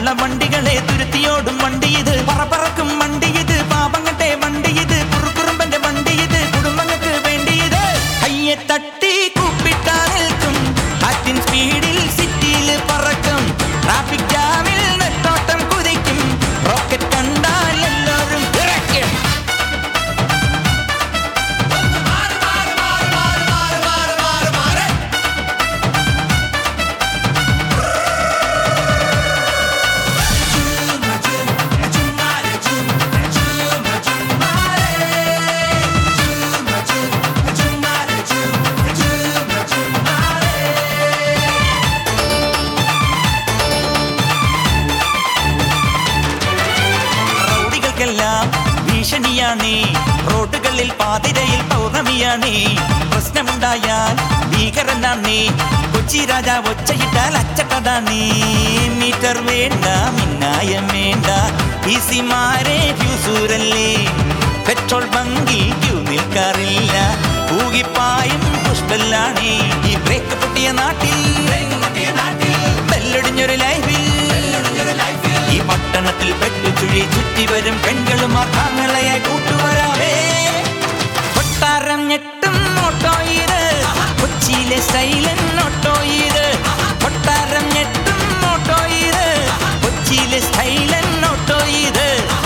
വണ്ടികളെ തുരുത്തിയോടും വണ്ടി ഇത് പറപ്പറക്കും വണ്ടി ഇത് പാപങ്ങട്ടെ വണ്ടി ഇത് കുറുക്കുറുമ്പന്റെ വണ്ടി ഇത് കുടുംബങ്ങൾക്ക് വേണ്ടി ഇത് കയ്യെ തട്ടി കൂപ്പിട്ടാ നിൽക്കും കാറ്റിൻ സ്പീഡിൽ സിറ്റിയിൽ പറക്കും ട്രാഫിക് ജാമിൽ നെട്ടോട്ടം കുതിക്കും റോക്കറ്റ് കണ്ടാൽ എല്ലാവരും ഇറക്കും റൗഡികൾക്കെല്ലാം ഭീഷണിയാണ് റോഡുകളിൽ പാതിരയിൽ പൗർണമിയാണ് പ്രശ്നമുണ്ടായാൽ ഭീകരനാണ് കൊച്ചി രാജാവ് ഒച്ചയിട്ടാൽ അച്ചട്ടതാണ് മീറ്റർ വേണ്ട മിന്നായം വേണ്ട ഈസിമാരെ ഫ്യൂസൂരല്ലേ പെട്രോൾ ബങ്കിൽ ക്യൂ നിൽക്കാറില്ല പൂകിപ്പായും പുഷ്പല്ലാണ് ഈ ബ്രേക്ക് പൊട്ടിയ നാട്ടിൽ ബെല്ലൊടിഞ്ഞൊരു ലൈഫിൽ ഈ പട്ടണത്തിൽ പെട്ടുചുഴി ചുറ്റി വരും പെൺകളും അക്കാങ്ങളെ കൂട്ടുവരാവേ കൊട്ടാരം ഞെട്ടും ഓട്ടോ ഇത് കൊച്ചിയിലെ സൈലൻ ഓട്ടോ ഇത് കൊട്ടാരം ഞെട്ടും ഓട്ടോ ഇത് കൊച്ചിയിലെ സൈലൻ ഓട്ടോ ഇത്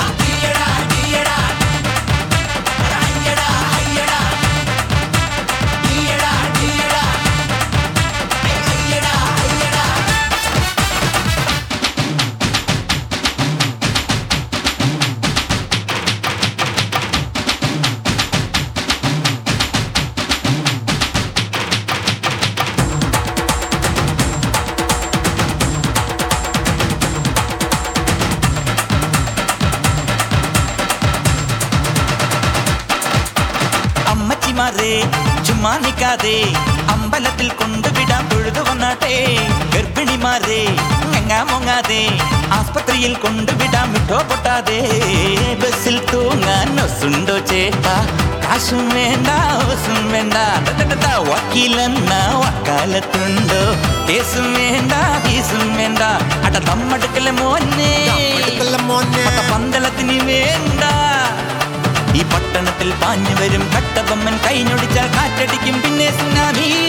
അമ്മച്ചിമാരെ ചുമ്മാ നിൽക്കാതെ അമ്പലത്തിൽ കൊണ്ടുവിടാൻ തൊഴുതു വന്നാട്ടെ ഗർഭിണിമാരെ ഞങ്ങാ മുങ്ങാതെ ആസ്പത്രിയിൽ കൊണ്ടുവിടാൻ വിട്ടോ പൊട്ടാതെ ബസ്സിൽ തൂങ്ങാൻ ഒസുണ്ടോ ചേട്ടാ കാശും വേണ്ട ഓസും വേണ്ട ടടടട, വക്കീലെന്ന വക്കാലത്തുണ്ടോ കേസും വേണ്ട ഫീസും വേണ്ട അട തമ്മടുക്കലെ മോനെ എടുക്കല്ല മോനെ പട്ട പന്തളത്തിന് വേണ്ട ഈ പട്ടണത്തിൽ പാഞ്ഞു വരും കട്ടബൊമ്മൻ കൈഞ്ഞൊടിച്ചാൽ കാറ്റടിക്കും പിന്നെ സുനാമി